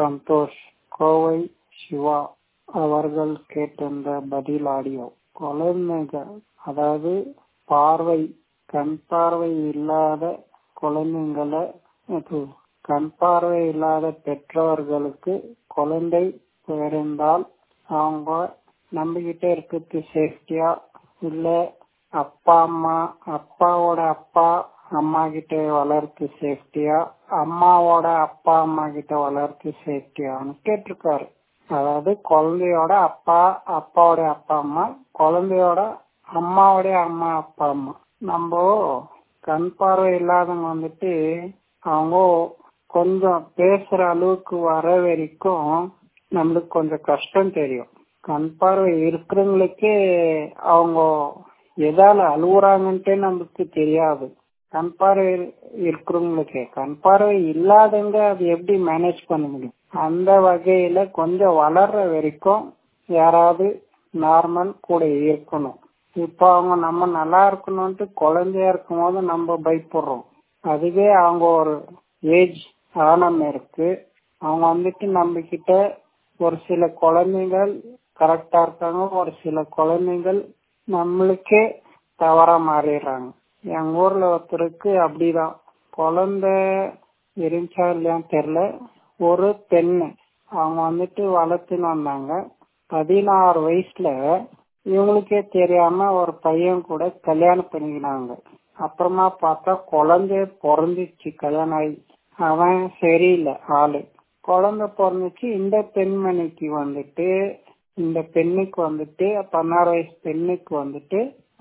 சந்தோஷ் கோவை சிவா அவர்கள் கேட்டிருந்த பதில் ஆடியோ குழந்தைகள் அதாவது பார்வை கண் பார்வை இல்லாத குழந்தைங்களை இது கண் பார்வை இல்லாத பெற்றோர்களுக்கு குழந்தை பிறந்தால் அவங்க நம்பிக்கிட்டே இருக்கிறது சேஃப்டியா இல்ல அப்பா அம்மா அப்பாவோட அப்பா அம்மா கிட்ட வளர்த்து சேஃப்டியா அம்மாவோட அப்பா அம்மா கிட்ட வளர்த்து சேஃப்டியான்னு கேட்டிருக்காரு அதாவது குழந்தையோட அப்பா அப்பாவோட அப்பா அம்மா குழந்தையோட அம்மாவோட அம்மா அப்பா அம்மா நம்ம கண் பார்வை இல்லாதவங்க வந்துட்டு அவங்க கொஞ்சம் பேசுற அளவுக்கு வர வரைக்கும் நம்மளுக்கு கொஞ்சம் கஷ்டம் தெரியும் கண் பார்வை இருக்கிறவங்களுக்கே அவங்க எதால அழுகுறாங்கன்ட்டே நம்மளுக்கு தெரியாது கண் பார்வை இருக்கிறவங்களுக்கு கண் பார்வை இல்லாதவங்க அது எப்படி மேனேஜ் பண்ண முடியும் அந்த வகையில கொஞ்சம் வளர்ற வரைக்கும் யாராவது நார்மல் கூட இருக்கணும் இப்போ அவங்க நம்ம நல்லா இருக்கணும்ட்டு குழந்தையா இருக்கும் போது நம்ம பயப்படுறோம் அதுவே அவங்க ஒரு ஏஜ் ஆனம் இருக்கு அவங்க வந்துட்டு நம்ம கிட்ட ஒரு சில குழந்தைகள் கரெக்டா இருக்காங்க ஒரு சில குழந்தைகள் நம்மளுக்கே தவறா மாறிடுறாங்க எங்க ஊர்ல ஒருத்தருக்கு அப்படிதான் குழந்தை இருந்துச்சா இல்லையான்னு தெரியல ஒரு பெண்ணு அவங்க வந்துட்டு வளர்த்துன்னு வந்தாங்க பதினாறு வயசுல இவங்களுக்கே தெரியாம ஒரு பையன் கூட கல்யாணம் பண்ணிக்கினாங்க அப்புறமா பார்த்தா குழந்தை பிறந்துச்சு கல்யாணம் ஆகி அவன் சரியில்லை ஆளு குழந்தை பிறந்துச்சு இந்த பெண்மணிக்கு வந்துட்டு இந்த பெண்ணுக்கு வந்துட்டு பதினாறு வயசு பெண்ணுக்கு வந்துட்டு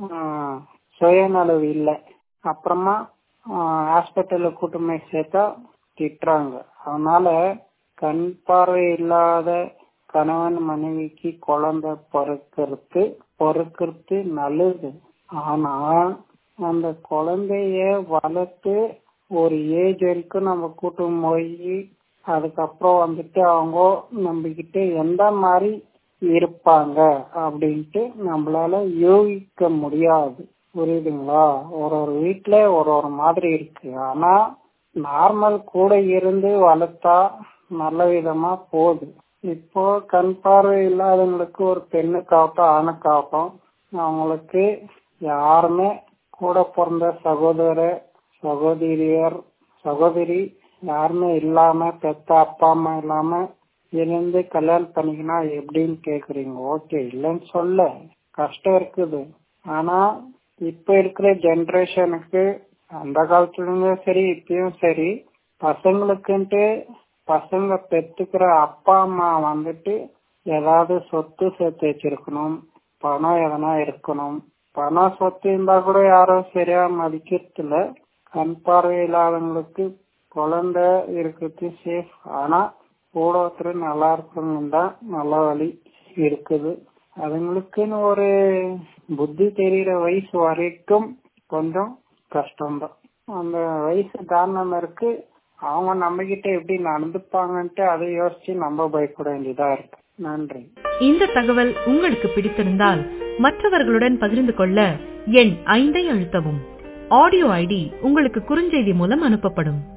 சுயநலவு இல்லை அப்புறமா ஹாஸ்பிட்டல்ல கூட்டமே சேர்த்தா திட்டுறாங்க அதனால கண் பார்வை இல்லாத கணவன் மனைவிக்கு குழந்தை பிறக்கிறது பிறக்கிறது நல்லது ஆனா அந்த குழந்தைய வளர்த்து ஒரு ஏஜ் வரைக்கும் நம்ம கூட்டம் போய் அதுக்கப்புறம் வந்துட்டு அவங்க நம்ம கிட்ட எந்த மாதிரி இருப்பாங்க அப்படின்ட்டு நம்மளால யோகிக்க முடியாது புரியுதுங்களா ஒரு ஒரு வீட்டுல ஒரு ஒரு மாதிரி இருக்கு ஆனா நார்மல் கூட இருந்து வளர்த்தா நல்ல விதமா போகுது இப்போ கண் பார்வை இல்லாதவங்களுக்கு ஒரு பெண்ணுக்காகட்டும் ஆணுக்காகட்டும் அவங்களுக்கு யாருமே கூட பிறந்த சகோதர சகோதரியர் சகோதரி யாருமே இல்லாம பெத்த அப்பா அம்மா இல்லாம இருந்து கல்யாணம் பண்ணிக்கினா எப்படின்னு கேக்குறீங்க ஓகே இல்லைன்னு சொல்ல கஷ்டம் இருக்குது ஆனா இப்ப இருக்கிற ஜெனரேஷனுக்கு அந்த காலத்துல சரி இப்பயும் சரி பசங்களுக்குன்ட்டு பசங்க பெத்துக்கிற அப்பா அம்மா வந்துட்டு ஏதாவது சொத்து சேர்த்து வச்சிருக்கணும் பணம் எதனா இருக்கணும் பணம் சொத்து இருந்தா கூட யாரும் சரியா மதிக்கிறது இல்ல கண் பார்வை இல்லாதவங்களுக்கு குழந்தை இருக்கிறது சேஃப் ஆனா கூட ஒருத்தர் நல்லா இருக்கணும் தான் நல்ல வழி இருக்குது அதுங்களுக்குன்னு ஒரு புத்தி தெரிகிற வயசு வரைக்கும் கொஞ்சம் கஷ்டம்தான் அந்த வயசு தாண்டின இருக்கு அவங்க நம்ம கிட்ட எப்படி நடந்துப்பாங்கன்ட்டு அதை யோசிச்சு நம்ம பயப்பட வேண்டியதா இருக்கு நன்றி இந்த தகவல் உங்களுக்கு பிடித்திருந்தால் மற்றவர்களுடன் பகிர்ந்து கொள்ள எண் ஐந்தை அழுத்தவும் ஆடியோ ஐடி உங்களுக்கு குறுஞ்செய்தி மூலம் அனுப்பப்படும்